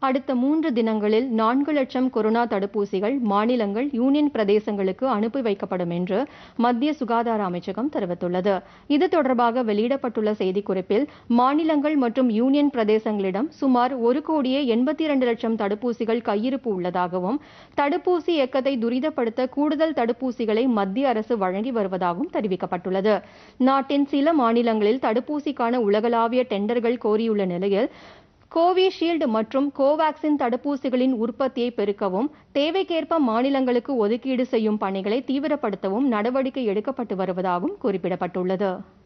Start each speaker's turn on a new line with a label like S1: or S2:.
S1: அடுத்த மூன்று தினங்களில் நான்கு லட்சம் கொரோனா தடுப்பூசிகள் மாநிலங்கள் யூனியன் பிரதேசங்களுக்கு அனுப்பி வைக்கப்படும் என்று மத்திய சுகாதார அமைச்சகம் தெரிவித்துள்ளது இது தொடர்பாக வெளியிடப்பட்டுள்ள செய்திக்குறிப்பில் மாநிலங்கள் மற்றும் யூனியன் பிரதேசங்களிடம் சுமார் ஒரு கோடியே எண்பத்தி இரண்டு லட்சம் தடுப்பூசிகள் கையிருப்பு உள்ளதாகவும் தடுப்பூசி இயக்கத்தை துரிதப்படுத்த கூடுதல் தடுப்பூசிகளை மத்திய அரசு வழங்கி வருவதாகவும் தெரிவிக்கப்பட்டுள்ளது நாட்டின் சில மாநிலங்களில் தடுப்பூசிக்கான உலகளாவிய டெண்டர்கள் கோரியுள்ள நிலையில் கோவிஷீல்டு மற்றும் கோவாக்சின் தடுப்பூசிகளின் உற்பத்தியை பெருக்கவும் தேவைக்கேற்ப மாநிலங்களுக்கு ஒதுக்கீடு செய்யும் பணிகளை தீவிரப்படுத்தவும் நடவடிக்கை எடுக்கப்பட்டு வருவதாகவும் குறிப்பிடப்பட்டுள்ளது